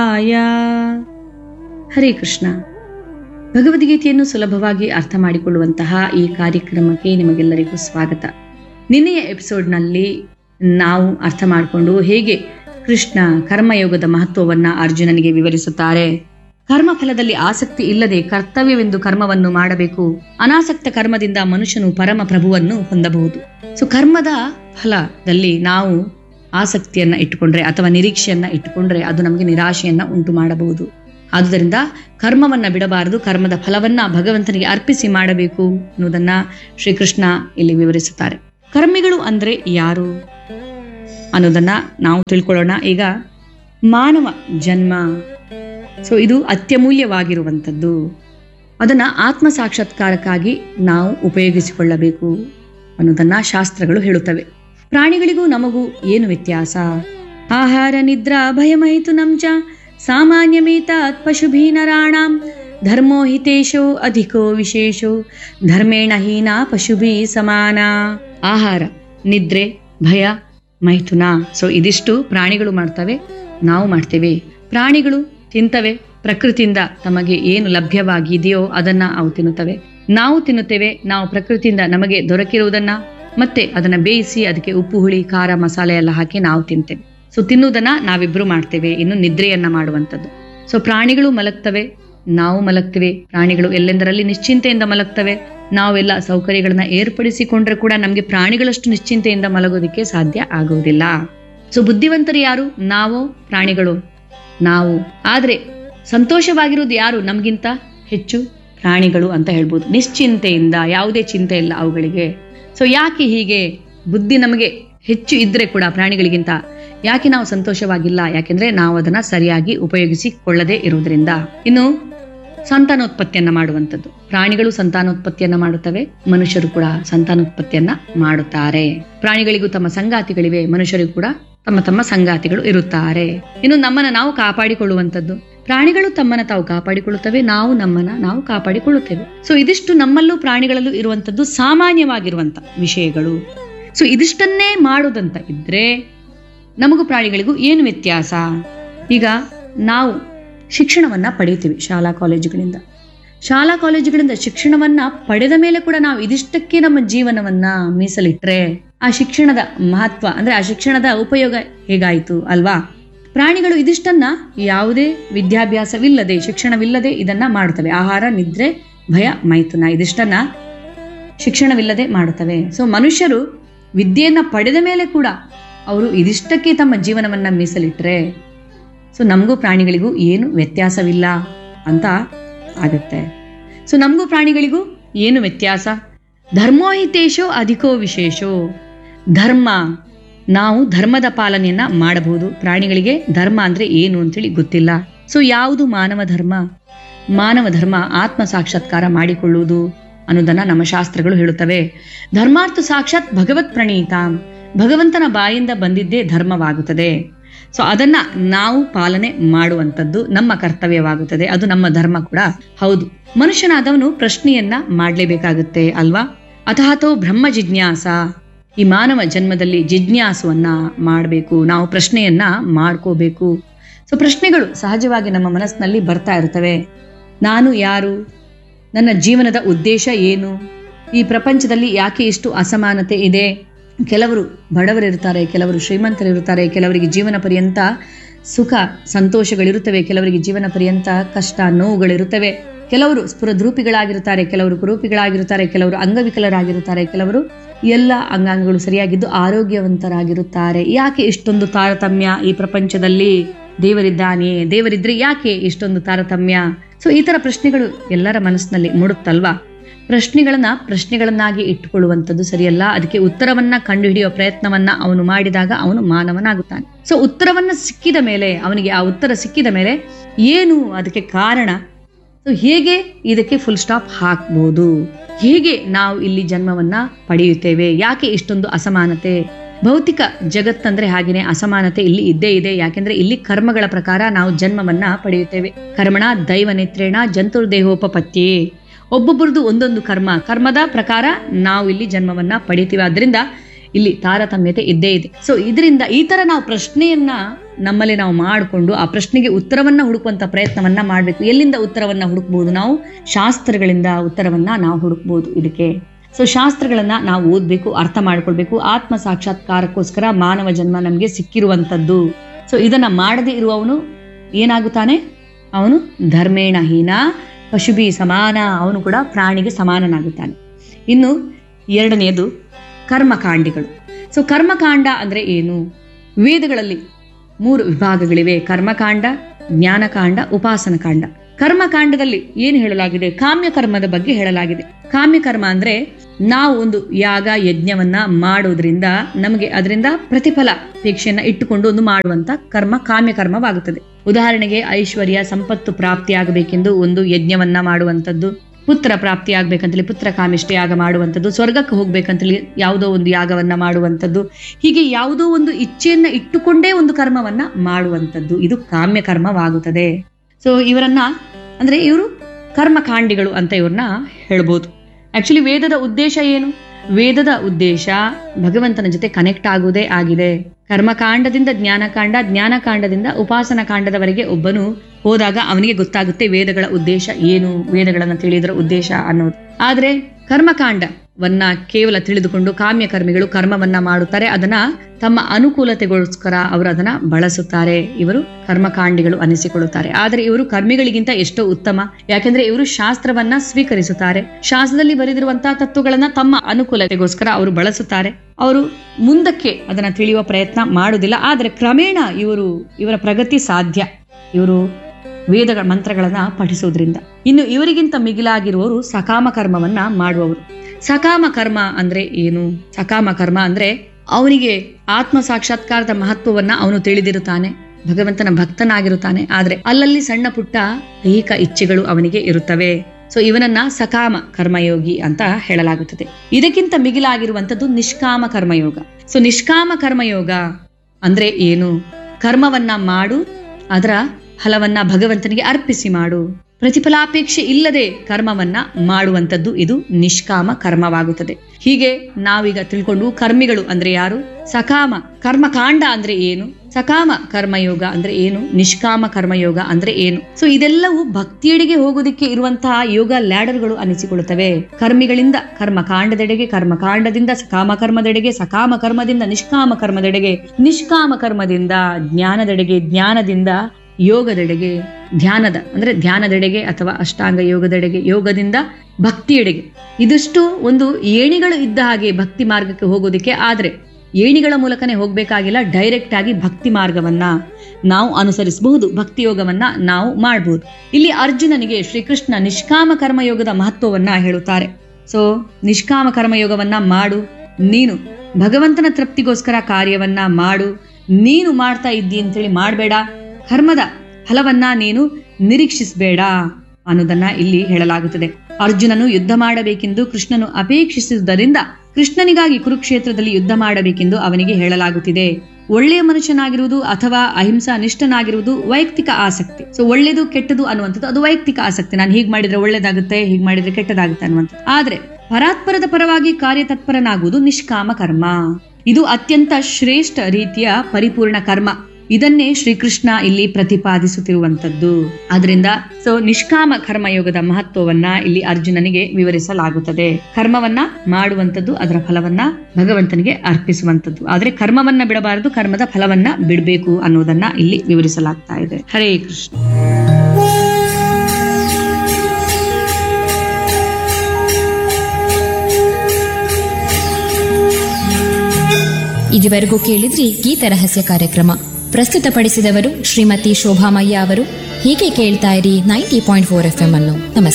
ಆಯ ಹರೇ ಕೃಷ್ಣ ಭಗವದ್ಗೀತೆಯನ್ನು ಸುಲಭವಾಗಿ ಅರ್ಥ ಮಾಡಿಕೊಳ್ಳುವಂತಹ ಈ ಕಾರ್ಯಕ್ರಮಕ್ಕೆ ನಿಮಗೆಲ್ಲರಿಗೂ ಸ್ವಾಗತ ನಿನ್ನೆಯ ಎಪಿಸೋಡ್ನಲ್ಲಿ ನಾವು ಅರ್ಥ ಮಾಡಿಕೊಂಡು ಹೇಗೆ ಕೃಷ್ಣ ಕರ್ಮಯೋಗದ ಮಹತ್ವವನ್ನ ಅರ್ಜುನನಿಗೆ ವಿವರಿಸುತ್ತಾರೆ ಕರ್ಮಫಲದಲ್ಲಿ ಆಸಕ್ತಿ ಇಲ್ಲದೆ ಕರ್ತವ್ಯವೆಂದು ಕರ್ಮವನ್ನು ಮಾಡಬೇಕು ಅನಾಸಕ್ತ ಕರ್ಮದಿಂದ ಮನುಷ್ಯನು ಪರಮ ಪ್ರಭುವನ್ನು ಹೊಂದಬಹುದು ಸೊ ಕರ್ಮದ ಫಲದಲ್ಲಿ ನಾವು ಆಸಕ್ತಿಯನ್ನ ಇಟ್ಟುಕೊಂಡ್ರೆ ಅಥವಾ ನಿರೀಕ್ಷೆಯನ್ನ ಇಟ್ಟುಕೊಂಡ್ರೆ ಅದು ನಮಗೆ ನಿರಾಶೆಯನ್ನ ಉಂಟು ಮಾಡಬಹುದು ಆದುದರಿಂದ ಕರ್ಮವನ್ನ ಬಿಡಬಾರದು ಕರ್ಮದ ಫಲವನ್ನ ಭಗವಂತನಿಗೆ ಅರ್ಪಿಸಿ ಮಾಡಬೇಕು ಅನ್ನುವುದನ್ನ ಶ್ರೀಕೃಷ್ಣ ಇಲ್ಲಿ ವಿವರಿಸುತ್ತಾರೆ ಕರ್ಮಿಗಳು ಅಂದ್ರೆ ಯಾರು ಅನ್ನೋದನ್ನ ನಾವು ತಿಳ್ಕೊಳ್ಳೋಣ ಈಗ ಮಾನವ ಜನ್ಮ ಸೊ ಇದು ಅತ್ಯಮೂಲ್ಯವಾಗಿರುವಂಥದ್ದು ಅದನ್ನ ಆತ್ಮ ಸಾಕ್ಷಾತ್ಕಾರಕ್ಕಾಗಿ ನಾವು ಉಪಯೋಗಿಸಿಕೊಳ್ಳಬೇಕು ಅನ್ನೋದನ್ನ ಶಾಸ್ತ್ರಗಳು ಹೇಳುತ್ತವೆ ಪ್ರಾಣಿಗಳಿಗೂ ನಮಗೂ ಏನು ವ್ಯತ್ಯಾಸ ಆಹಾರ ನಿದ್ರಾ ಭಯಮಹಿತು ನಮ್ಚ ಸಾಮಾನ್ಯಮೇತಾತ್ ಪಶುಭೀ ನರಾಣಾಂ ಧರ್ಮೋ ಹಿತೇಶೋ ಅಧಿಕೋ ವಿಶೇಷೋ ಧರ್ಮೇಣ ಹೀನ ಪಶುಭಿ ಸಮಾನ ಆಹಾರ ನಿದ್ರೆ ಭಯ ಮೈಥುನ ಸೊ ಇದಿಷ್ಟು ಪ್ರಾಣಿಗಳು ಮಾಡ್ತವೆ ನಾವು ಮಾಡ್ತೇವೆ ಪ್ರಾಣಿಗಳು ತಿಂತವೆ ಪ್ರಕೃತಿಯಿಂದ ತಮಗೆ ಏನು ಲಭ್ಯವಾಗಿದೆಯೋ ಅದನ್ನ ಅವು ತಿನ್ನುತ್ತವೆ ನಾವು ತಿನ್ನುತ್ತೇವೆ ನಾವು ಪ್ರಕೃತಿಯಿಂದ ನಮಗೆ ದೊರಕಿರುವುದನ್ನ ಮತ್ತೆ ಅದನ್ನ ಬೇಯಿಸಿ ಅದಕ್ಕೆ ಉಪ್ಪು ಹುಳಿ ಖಾರ ಮಸಾಲೆ ಎಲ್ಲ ಹಾಕಿ ನಾವು ತಿಂತೇವೆ ಸೊ ತಿನ್ನುವುದನ್ನ ನಾವಿಬ್ರು ಮಾಡ್ತೇವೆ ಇನ್ನು ನಿದ್ರೆಯನ್ನ ಮಾಡುವಂಥದ್ದು ಸೊ ಪ್ರಾಣಿಗಳು ಮಲಗ್ತವೆ ನಾವು ಮಲಗ್ತೇವೆ ಪ್ರಾಣಿಗಳು ಎಲ್ಲೆಂದರಲ್ಲಿ ನಿಶ್ಚಿಂತೆಯಿಂದ ಮಲಗ್ತವೆ ನಾವೆಲ್ಲ ಸೌಕರ್ಯಗಳನ್ನ ಏರ್ಪಡಿಸಿಕೊಂಡ್ರೆ ಕೂಡ ನಮಗೆ ಪ್ರಾಣಿಗಳಷ್ಟು ನಿಶ್ಚಿಂತೆಯಿಂದ ಮಲಗೋದಿಕ್ಕೆ ಸಾಧ್ಯ ಆಗುವುದಿಲ್ಲ ಸೊ ಬುದ್ಧಿವಂತರು ಯಾರು ನಾವು ಪ್ರಾಣಿಗಳು ನಾವು ಆದ್ರೆ ಸಂತೋಷವಾಗಿರುವುದು ಯಾರು ನಮಗಿಂತ ಹೆಚ್ಚು ಪ್ರಾಣಿಗಳು ಅಂತ ಹೇಳ್ಬೋದು ನಿಶ್ಚಿಂತೆಯಿಂದ ಯಾವುದೇ ಚಿಂತೆ ಇಲ್ಲ ಅವುಗಳಿಗೆ ಸೊ ಯಾಕೆ ಹೀಗೆ ಬುದ್ಧಿ ನಮಗೆ ಹೆಚ್ಚು ಇದ್ರೆ ಕೂಡ ಪ್ರಾಣಿಗಳಿಗಿಂತ ಯಾಕೆ ನಾವು ಸಂತೋಷವಾಗಿಲ್ಲ ಯಾಕೆಂದ್ರೆ ನಾವು ಅದನ್ನ ಸರಿಯಾಗಿ ಉಪಯೋಗಿಸಿಕೊಳ್ಳದೆ ಇರುವುದರಿಂದ ಇನ್ನು ಸಂತಾನೋತ್ಪತ್ತಿಯನ್ನ ಮಾಡುವಂಥದ್ದು ಪ್ರಾಣಿಗಳು ಸಂತಾನೋತ್ಪತ್ತಿಯನ್ನ ಮಾಡುತ್ತವೆ ಮನುಷ್ಯರು ಕೂಡ ಸಂತಾನೋತ್ಪತ್ತಿಯನ್ನ ಮಾಡುತ್ತಾರೆ ಪ್ರಾಣಿಗಳಿಗೂ ತಮ್ಮ ಸಂಗಾತಿಗಳಿವೆ ಮನುಷ್ಯರಿಗೂ ಕೂಡ ತಮ್ಮ ತಮ್ಮ ಸಂಗಾತಿಗಳು ಇರುತ್ತಾರೆ ಇನ್ನು ನಮ್ಮನ್ನ ನಾವು ಕಾಪಾಡಿಕೊಳ್ಳುವಂಥದ್ದು ಪ್ರಾಣಿಗಳು ತಮ್ಮನ್ನ ತಾವು ಕಾಪಾಡಿಕೊಳ್ಳುತ್ತವೆ ನಾವು ನಮ್ಮನ್ನ ನಾವು ಕಾಪಾಡಿಕೊಳ್ಳುತ್ತೇವೆ ಸೊ ಇದಿಷ್ಟು ನಮ್ಮಲ್ಲೂ ಪ್ರಾಣಿಗಳಲ್ಲೂ ಇರುವಂತದ್ದು ಸಾಮಾನ್ಯವಾಗಿರುವಂತ ವಿಷಯಗಳು ಸೊ ಇದಿಷ್ಟನ್ನೇ ಮಾಡುದಂತ ಇದ್ರೆ ನಮಗೂ ಪ್ರಾಣಿಗಳಿಗೂ ಏನು ವ್ಯತ್ಯಾಸ ಈಗ ನಾವು ಶಿಕ್ಷಣವನ್ನ ಪಡೀತೀವಿ ಶಾಲಾ ಕಾಲೇಜುಗಳಿಂದ ಶಾಲಾ ಕಾಲೇಜುಗಳಿಂದ ಶಿಕ್ಷಣವನ್ನ ಪಡೆದ ಮೇಲೆ ಕೂಡ ನಾವು ಇದಿಷ್ಟಕ್ಕೆ ನಮ್ಮ ಜೀವನವನ್ನ ಮೀಸಲಿಟ್ರೆ ಆ ಶಿಕ್ಷಣದ ಮಹತ್ವ ಅಂದ್ರೆ ಆ ಶಿಕ್ಷಣದ ಉಪಯೋಗ ಹೇಗಾಯಿತು ಅಲ್ವಾ ಪ್ರಾಣಿಗಳು ಇದಿಷ್ಟನ್ನ ಯಾವುದೇ ವಿದ್ಯಾಭ್ಯಾಸವಿಲ್ಲದೆ ಶಿಕ್ಷಣವಿಲ್ಲದೆ ಇದನ್ನ ಮಾಡುತ್ತವೆ ಆಹಾರ ನಿದ್ರೆ ಭಯ ಮೈಥುನ ಇದಿಷ್ಟನ್ನ ಶಿಕ್ಷಣವಿಲ್ಲದೆ ಮಾಡುತ್ತವೆ ಸೊ ಮನುಷ್ಯರು ವಿದ್ಯೆಯನ್ನ ಪಡೆದ ಮೇಲೆ ಕೂಡ ಅವರು ಇದಿಷ್ಟಕ್ಕೆ ತಮ್ಮ ಜೀವನವನ್ನ ಮೀಸಲಿಟ್ರೆ ಸೊ ನಮಗೂ ಪ್ರಾಣಿಗಳಿಗೂ ಏನು ವ್ಯತ್ಯಾಸವಿಲ್ಲ ಅಂತ ಆಗುತ್ತೆ ಸೊ ನಮಗೂ ಪ್ರಾಣಿಗಳಿಗೂ ಏನು ವ್ಯತ್ಯಾಸ ಧರ್ಮೋಹಿತೇಶೋ ಅಧಿಕೋ ವಿಶೇಷೋ ಧರ್ಮ ನಾವು ಧರ್ಮದ ಪಾಲನೆಯನ್ನ ಮಾಡಬಹುದು ಪ್ರಾಣಿಗಳಿಗೆ ಧರ್ಮ ಅಂದ್ರೆ ಏನು ಅಂತೇಳಿ ಗೊತ್ತಿಲ್ಲ ಸೊ ಯಾವುದು ಮಾನವ ಧರ್ಮ ಮಾನವ ಧರ್ಮ ಆತ್ಮ ಸಾಕ್ಷಾತ್ಕಾರ ಮಾಡಿಕೊಳ್ಳುವುದು ಅನ್ನೋದನ್ನ ನಮ್ಮ ಶಾಸ್ತ್ರಗಳು ಹೇಳುತ್ತವೆ ಧರ್ಮಾರ್ಥ ಸಾಕ್ಷಾತ್ ಭಗವತ್ ಪ್ರಣೀತ ಭಗವಂತನ ಬಾಯಿಂದ ಬಂದಿದ್ದೇ ಧರ್ಮವಾಗುತ್ತದೆ ಸೊ ಅದನ್ನ ನಾವು ಪಾಲನೆ ಮಾಡುವಂಥದ್ದು ನಮ್ಮ ಕರ್ತವ್ಯವಾಗುತ್ತದೆ ಅದು ನಮ್ಮ ಧರ್ಮ ಕೂಡ ಹೌದು ಮನುಷ್ಯನಾದವನು ಪ್ರಶ್ನೆಯನ್ನ ಮಾಡಲೇಬೇಕಾಗುತ್ತೆ ಅಲ್ವಾ ಅಥಾತೋ ಬ್ರಹ್ಮ ಜಿಜ್ಞಾಸ ಈ ಮಾನವ ಜನ್ಮದಲ್ಲಿ ಜಿಜ್ಞಾಸವನ್ನ ಮಾಡಬೇಕು ನಾವು ಪ್ರಶ್ನೆಯನ್ನ ಮಾಡ್ಕೋಬೇಕು ಸೊ ಪ್ರಶ್ನೆಗಳು ಸಹಜವಾಗಿ ನಮ್ಮ ಮನಸ್ಸಿನಲ್ಲಿ ಬರ್ತಾ ಇರ್ತವೆ ನಾನು ಯಾರು ನನ್ನ ಜೀವನದ ಉದ್ದೇಶ ಏನು ಈ ಪ್ರಪಂಚದಲ್ಲಿ ಯಾಕೆ ಇಷ್ಟು ಅಸಮಾನತೆ ಇದೆ ಕೆಲವರು ಬಡವರಿರ್ತಾರೆ ಕೆಲವರು ಶ್ರೀಮಂತರಿರುತ್ತಾರೆ ಕೆಲವರಿಗೆ ಜೀವನ ಪರ್ಯಂತ ಸುಖ ಸಂತೋಷಗಳಿರುತ್ತವೆ ಕೆಲವರಿಗೆ ಜೀವನ ಪರ್ಯಂತ ಕಷ್ಟ ನೋವುಗಳಿರುತ್ತವೆ ಕೆಲವರು ಸ್ಫುರದ್ರೂಪಿಗಳಾಗಿರುತ್ತಾರೆ ಕೆಲವರು ಕುರೂಪಿಗಳಾಗಿರುತ್ತಾರೆ ಕೆಲವರು ಅಂಗವಿಕಲರಾಗಿರುತ್ತಾರೆ ಕೆಲವರು ಎಲ್ಲ ಅಂಗಾಂಗಗಳು ಸರಿಯಾಗಿದ್ದು ಆರೋಗ್ಯವಂತರಾಗಿರುತ್ತಾರೆ ಯಾಕೆ ಇಷ್ಟೊಂದು ತಾರತಮ್ಯ ಈ ಪ್ರಪಂಚದಲ್ಲಿ ದೇವರಿದ್ದಾನೆ ದೇವರಿದ್ರೆ ಯಾಕೆ ಇಷ್ಟೊಂದು ತಾರತಮ್ಯ ಸೊ ಈ ತರ ಪ್ರಶ್ನೆಗಳು ಎಲ್ಲರ ಮನಸ್ಸಿನಲ್ಲಿ ಮೂಡುತ್ತಲ್ವಾ ಪ್ರಶ್ನೆಗಳನ್ನ ಪ್ರಶ್ನೆಗಳನ್ನಾಗಿ ಇಟ್ಟುಕೊಳ್ಳುವಂಥದ್ದು ಸರಿಯಲ್ಲ ಅದಕ್ಕೆ ಉತ್ತರವನ್ನ ಕಂಡುಹಿಡಿಯುವ ಪ್ರಯತ್ನವನ್ನ ಅವನು ಮಾಡಿದಾಗ ಅವನು ಮಾನವನಾಗುತ್ತಾನೆ ಸೊ ಉತ್ತರವನ್ನ ಸಿಕ್ಕಿದ ಮೇಲೆ ಅವನಿಗೆ ಆ ಉತ್ತರ ಸಿಕ್ಕಿದ ಮೇಲೆ ಏನು ಅದಕ್ಕೆ ಕಾರಣ ಸೊ ಹೇಗೆ ಇದಕ್ಕೆ ಫುಲ್ ಸ್ಟಾಪ್ ಹಾಕ್ಬೋದು ಹೇಗೆ ನಾವು ಇಲ್ಲಿ ಜನ್ಮವನ್ನ ಪಡೆಯುತ್ತೇವೆ ಯಾಕೆ ಇಷ್ಟೊಂದು ಅಸಮಾನತೆ ಭೌತಿಕ ಜಗತ್ತಂದ್ರೆ ಹಾಗೇನೆ ಅಸಮಾನತೆ ಇಲ್ಲಿ ಇದ್ದೇ ಇದೆ ಯಾಕೆಂದ್ರೆ ಇಲ್ಲಿ ಕರ್ಮಗಳ ಪ್ರಕಾರ ನಾವು ಜನ್ಮವನ್ನ ಪಡೆಯುತ್ತೇವೆ ಕರ್ಮಣ ದೈವ ನೇತ್ರೇಣ ಜಂತುರ್ದೇಹೋಪಪತ್ಯೆ ಒಬ್ಬೊಬ್ಬರದು ಒಂದೊಂದು ಕರ್ಮ ಕರ್ಮದ ಪ್ರಕಾರ ನಾವು ಇಲ್ಲಿ ಜನ್ಮವನ್ನ ಪಡಿತೀವಿ ಆದ್ರಿಂದ ಇಲ್ಲಿ ತಾರತಮ್ಯತೆ ಇದ್ದೇ ಇದೆ ಸೊ ಇದರಿಂದ ಈ ತರ ನಾವು ಪ್ರಶ್ನೆಯನ್ನ ನಮ್ಮಲ್ಲಿ ನಾವು ಮಾಡಿಕೊಂಡು ಆ ಪ್ರಶ್ನೆಗೆ ಉತ್ತರವನ್ನ ಹುಡುಕುವಂತ ಪ್ರಯತ್ನವನ್ನ ಮಾಡಬೇಕು ಎಲ್ಲಿಂದ ಉತ್ತರವನ್ನ ಹುಡುಕ್ಬೋದು ನಾವು ಶಾಸ್ತ್ರಗಳಿಂದ ಉತ್ತರವನ್ನ ನಾವು ಹುಡುಕ್ಬೋದು ಇದಕ್ಕೆ ಸೊ ಶಾಸ್ತ್ರಗಳನ್ನ ನಾವು ಓದ್ಬೇಕು ಅರ್ಥ ಮಾಡ್ಕೊಳ್ಬೇಕು ಆತ್ಮ ಸಾಕ್ಷಾತ್ಕಾರಕ್ಕೋಸ್ಕರ ಮಾನವ ಜನ್ಮ ನಮಗೆ ಸಿಕ್ಕಿರುವಂತದ್ದು ಸೊ ಇದನ್ನ ಮಾಡದೇ ಇರುವವನು ಏನಾಗುತ್ತಾನೆ ಅವನು ಧರ್ಮೇಣ ಹೀನ ಪಶುಬಿ ಸಮಾನ ಅವನು ಕೂಡ ಪ್ರಾಣಿಗೆ ಸಮಾನನಾಗುತ್ತಾನೆ ಇನ್ನು ಎರಡನೆಯದು ಕರ್ಮಕಾಂಡಿಗಳು ಸೊ ಕರ್ಮಕಾಂಡ ಅಂದ್ರೆ ಏನು ವೇದಗಳಲ್ಲಿ ಮೂರು ವಿಭಾಗಗಳಿವೆ ಕರ್ಮಕಾಂಡ ಜ್ಞಾನಕಾಂಡ ಉಪಾಸನಕಾಂಡ ಕರ್ಮಕಾಂಡದಲ್ಲಿ ಏನು ಹೇಳಲಾಗಿದೆ ಕಾಮ್ಯ ಕರ್ಮದ ಬಗ್ಗೆ ಹೇಳಲಾಗಿದೆ ಕಾಮ್ಯ ಕರ್ಮ ಅಂದ್ರೆ ನಾವು ಒಂದು ಯಾಗ ಯಜ್ಞವನ್ನ ಮಾಡೋದ್ರಿಂದ ನಮಗೆ ಅದರಿಂದ ಪ್ರತಿಫಲ ಅಪೇಕ್ಷೆಯನ್ನ ಇಟ್ಟುಕೊಂಡು ಒಂದು ಮಾಡುವಂತ ಕರ್ಮ ಕಾಮ್ಯ ಕರ್ಮವಾಗುತ್ತದೆ ಉದಾಹರಣೆಗೆ ಐಶ್ವರ್ಯ ಸಂಪತ್ತು ಪ್ರಾಪ್ತಿಯಾಗಬೇಕೆಂದು ಒಂದು ಯಜ್ಞವನ್ನ ಮಾಡುವಂಥದ್ದು ಪುತ್ರ ಪ್ರಾಪ್ತಿ ಆಗ್ಬೇಕಂತೇಳಿ ಪುತ್ರ ಕಾಮಿಷ್ಠ ಯಾಗ ಮಾಡುವಂಥದ್ದು ಸ್ವರ್ಗಕ್ಕೆ ಹೋಗ್ಬೇಕಂತೇಳಿ ಯಾವುದೋ ಒಂದು ಯಾಗವನ್ನ ಮಾಡುವಂಥದ್ದು ಹೀಗೆ ಯಾವುದೋ ಒಂದು ಇಚ್ಛೆಯನ್ನ ಇಟ್ಟುಕೊಂಡೇ ಒಂದು ಕರ್ಮವನ್ನ ಮಾಡುವಂಥದ್ದು ಇದು ಕಾಮ್ಯ ಕರ್ಮವಾಗುತ್ತದೆ ಸೊ ಇವರನ್ನ ಅಂದ್ರೆ ಇವರು ಕರ್ಮಕಾಂಡಿಗಳು ಅಂತ ಇವ್ರನ್ನ ಹೇಳ್ಬೋದು ಆಕ್ಚುಲಿ ವೇದದ ಉದ್ದೇಶ ಏನು ವೇದದ ಉದ್ದೇಶ ಭಗವಂತನ ಜೊತೆ ಕನೆಕ್ಟ್ ಆಗುವುದೇ ಆಗಿದೆ ಕರ್ಮಕಾಂಡದಿಂದ ಜ್ಞಾನಕಾಂಡ ಜ್ಞಾನಕಾಂಡದಿಂದ ಉಪಾಸನ ಕಾಂಡದವರೆಗೆ ಒಬ್ಬನು ಹೋದಾಗ ಅವನಿಗೆ ಗೊತ್ತಾಗುತ್ತೆ ವೇದಗಳ ಉದ್ದೇಶ ಏನು ವೇದಗಳನ್ನ ತಿಳಿಯೋದರ ಉದ್ದೇಶ ಅನ್ನೋದು ಆದ್ರೆ ಕರ್ಮಕಾಂಡವನ್ನ ಕೇವಲ ತಿಳಿದುಕೊಂಡು ಕಾಮ್ಯ ಕರ್ಮಿಗಳು ಕರ್ಮವನ್ನ ಮಾಡುತ್ತಾರೆ ಅದನ್ನ ತಮ್ಮ ಅನುಕೂಲತೆಗೋಸ್ಕರ ಅವರು ಅದನ್ನ ಬಳಸುತ್ತಾರೆ ಇವರು ಕರ್ಮಕಾಂಡಿಗಳು ಅನಿಸಿಕೊಳ್ಳುತ್ತಾರೆ ಆದರೆ ಇವರು ಕರ್ಮಿಗಳಿಗಿಂತ ಎಷ್ಟೋ ಉತ್ತಮ ಯಾಕೆಂದ್ರೆ ಇವರು ಶಾಸ್ತ್ರವನ್ನ ಸ್ವೀಕರಿಸುತ್ತಾರೆ ಶಾಸ್ತ್ರದಲ್ಲಿ ಬರೆದಿರುವಂತಹ ತತ್ವಗಳನ್ನ ತಮ್ಮ ಅನುಕೂಲತೆಗೋಸ್ಕರ ಅವರು ಬಳಸುತ್ತಾರೆ ಅವರು ಮುಂದಕ್ಕೆ ಅದನ್ನ ತಿಳಿಯುವ ಪ್ರಯತ್ನ ಮಾಡುವುದಿಲ್ಲ ಆದರೆ ಕ್ರಮೇಣ ಇವರು ಇವರ ಪ್ರಗತಿ ಸಾಧ್ಯ ಇವರು ವೇದಗಳ ಮಂತ್ರಗಳನ್ನ ಪಠಿಸುವುದರಿಂದ ಇನ್ನು ಇವರಿಗಿಂತ ಮಿಗಿಲಾಗಿರುವವರು ಸಕಾಮ ಕರ್ಮವನ್ನ ಮಾಡುವವರು ಸಕಾಮ ಕರ್ಮ ಅಂದ್ರೆ ಏನು ಸಕಾಮ ಕರ್ಮ ಅಂದ್ರೆ ಅವನಿಗೆ ಆತ್ಮ ಸಾಕ್ಷಾತ್ಕಾರದ ಮಹತ್ವವನ್ನ ಅವನು ತಿಳಿದಿರುತ್ತಾನೆ ಭಗವಂತನ ಭಕ್ತನಾಗಿರುತ್ತಾನೆ ಆದ್ರೆ ಅಲ್ಲಲ್ಲಿ ಸಣ್ಣ ಪುಟ್ಟ ದೈಹಿಕ ಇಚ್ಛೆಗಳು ಅವನಿಗೆ ಇರುತ್ತವೆ ಸೊ ಇವನನ್ನ ಸಕಾಮ ಕರ್ಮಯೋಗಿ ಅಂತ ಹೇಳಲಾಗುತ್ತದೆ ಇದಕ್ಕಿಂತ ಮಿಗಿಲಾಗಿರುವಂತದ್ದು ನಿಷ್ಕಾಮ ಕರ್ಮಯೋಗ ಸೊ ನಿಷ್ಕಾಮ ಕರ್ಮಯೋಗ ಅಂದ್ರೆ ಏನು ಕರ್ಮವನ್ನ ಮಾಡು ಅದರ ಫಲವನ್ನ ಭಗವಂತನಿಗೆ ಅರ್ಪಿಸಿ ಮಾಡು ಪ್ರತಿಫಲಾಪೇಕ್ಷೆ ಇಲ್ಲದೆ ಕರ್ಮವನ್ನ ಮಾಡುವಂಥದ್ದು ಇದು ನಿಷ್ಕಾಮ ಕರ್ಮವಾಗುತ್ತದೆ ಹೀಗೆ ನಾವೀಗ ತಿಳ್ಕೊಂಡು ಕರ್ಮಿಗಳು ಅಂದ್ರೆ ಯಾರು ಸಕಾಮ ಕರ್ಮಕಾಂಡ ಅಂದ್ರೆ ಏನು ಸಕಾಮ ಕರ್ಮಯೋಗ ಅಂದ್ರೆ ಏನು ನಿಷ್ಕಾಮ ಕರ್ಮಯೋಗ ಅಂದ್ರೆ ಏನು ಸೊ ಇದೆಲ್ಲವೂ ಭಕ್ತಿಯೆಡೆಗೆ ಹೋಗೋದಕ್ಕೆ ಇರುವಂತಹ ಯೋಗ ಲ್ಯಾಡರ್ಗಳು ಅನಿಸಿಕೊಳ್ಳುತ್ತವೆ ಕರ್ಮಿಗಳಿಂದ ಕರ್ಮಕಾಂಡದೆಡೆಗೆ ಕರ್ಮಕಾಂಡದಿಂದ ಸಕಾಮ ಕರ್ಮದೆಡೆಗೆ ಸಕಾಮ ಕರ್ಮದಿಂದ ನಿಷ್ಕಾಮ ಕರ್ಮದೆಡೆಗೆ ನಿಷ್ಕಾಮ ಕರ್ಮದಿಂದ ಜ್ಞಾನದೆಡೆಗೆ ಜ್ಞಾನದಿಂದ ಯೋಗದೆಡೆಗೆ ಧ್ಯಾನದ ಅಂದ್ರೆ ಧ್ಯಾನದೆಡೆಗೆ ಅಥವಾ ಅಷ್ಟಾಂಗ ಯೋಗದೆಡೆಗೆ ಯೋಗದಿಂದ ಭಕ್ತಿಯೆಡೆಗೆ ಇದಿಷ್ಟು ಒಂದು ಏಣಿಗಳು ಇದ್ದ ಹಾಗೆ ಭಕ್ತಿ ಮಾರ್ಗಕ್ಕೆ ಹೋಗೋದಕ್ಕೆ ಆದ್ರೆ ಏಣಿಗಳ ಮೂಲಕನೇ ಹೋಗ್ಬೇಕಾಗಿಲ್ಲ ಡೈರೆಕ್ಟ್ ಆಗಿ ಭಕ್ತಿ ಮಾರ್ಗವನ್ನ ನಾವು ಅನುಸರಿಸಬಹುದು ಭಕ್ತಿ ಯೋಗವನ್ನ ನಾವು ಮಾಡಬಹುದು ಇಲ್ಲಿ ಅರ್ಜುನನಿಗೆ ಶ್ರೀಕೃಷ್ಣ ನಿಷ್ಕಾಮ ಕರ್ಮಯೋಗದ ಮಹತ್ವವನ್ನ ಹೇಳುತ್ತಾರೆ ಸೊ ನಿಷ್ಕಾಮ ಕರ್ಮಯೋಗವನ್ನ ಮಾಡು ನೀನು ಭಗವಂತನ ತೃಪ್ತಿಗೋಸ್ಕರ ಕಾರ್ಯವನ್ನ ಮಾಡು ನೀನು ಮಾಡ್ತಾ ಇದ್ದಿ ಅಂತೇಳಿ ಮಾಡಬೇಡ ಕರ್ಮದ ಫಲವನ್ನ ನೀನು ನಿರೀಕ್ಷಿಸಬೇಡ ಅನ್ನೋದನ್ನ ಇಲ್ಲಿ ಹೇಳಲಾಗುತ್ತದೆ ಅರ್ಜುನನು ಯುದ್ಧ ಮಾಡಬೇಕೆಂದು ಕೃಷ್ಣನು ಅಪೇಕ್ಷಿಸಿದ್ದರಿಂದ ಕೃಷ್ಣನಿಗಾಗಿ ಕುರುಕ್ಷೇತ್ರದಲ್ಲಿ ಯುದ್ಧ ಮಾಡಬೇಕೆಂದು ಅವನಿಗೆ ಹೇಳಲಾಗುತ್ತಿದೆ ಒಳ್ಳೆಯ ಮನುಷ್ಯನಾಗಿರುವುದು ಅಥವಾ ಅಹಿಂಸಾ ನಿಷ್ಠನಾಗಿರುವುದು ವೈಯಕ್ತಿಕ ಆಸಕ್ತಿ ಸೊ ಒಳ್ಳೇದು ಕೆಟ್ಟದು ಅನ್ನುವಂಥದ್ದು ಅದು ವೈಯಕ್ತಿಕ ಆಸಕ್ತಿ ನಾನು ಹೀಗ್ ಮಾಡಿದ್ರೆ ಒಳ್ಳೇದಾಗುತ್ತೆ ಹೀಗ್ ಮಾಡಿದ್ರೆ ಕೆಟ್ಟದಾಗುತ್ತೆ ಅನ್ನುವಂಥದ್ದು ಆದ್ರೆ ಪರಾತ್ಪರದ ಪರವಾಗಿ ಕಾರ್ಯತತ್ಪರನಾಗುವುದು ನಿಷ್ಕಾಮ ಕರ್ಮ ಇದು ಅತ್ಯಂತ ಶ್ರೇಷ್ಠ ರೀತಿಯ ಪರಿಪೂರ್ಣ ಕರ್ಮ ಇದನ್ನೇ ಶ್ರೀಕೃಷ್ಣ ಇಲ್ಲಿ ಪ್ರತಿಪಾದಿಸುತ್ತಿರುವಂತದ್ದು ಆದ್ರಿಂದ ಸೊ ನಿಷ್ಕಾಮ ಕರ್ಮಯೋಗದ ಮಹತ್ವವನ್ನ ಇಲ್ಲಿ ಅರ್ಜುನನಿಗೆ ವಿವರಿಸಲಾಗುತ್ತದೆ ಕರ್ಮವನ್ನ ಮಾಡುವಂತದ್ದು ಅದರ ಫಲವನ್ನ ಭಗವಂತನಿಗೆ ಅರ್ಪಿಸುವಂತದ್ದು ಆದ್ರೆ ಕರ್ಮವನ್ನ ಬಿಡಬಾರದು ಕರ್ಮದ ಫಲವನ್ನ ಬಿಡಬೇಕು ಅನ್ನೋದನ್ನ ಇಲ್ಲಿ ವಿವರಿಸಲಾಗ್ತಾ ಇದೆ ಹರೇ ಕೃಷ್ಣ ಇದುವರೆಗೂ ಕೇಳಿದ್ರಿ ಗೀತ ರಹಸ್ಯ ಕಾರ್ಯಕ್ರಮ ಪ್ರಸ್ತುತಪಡಿಸಿದವರು ಶ್ರೀಮತಿ ಶೋಭಾಮಯ್ಯ ಅವರು ಹೀಗೆ ಕೇಳ್ತಾ ಇರಿ ninety point four F M ಅನ್ನು ನಮಸ್ಕಾರ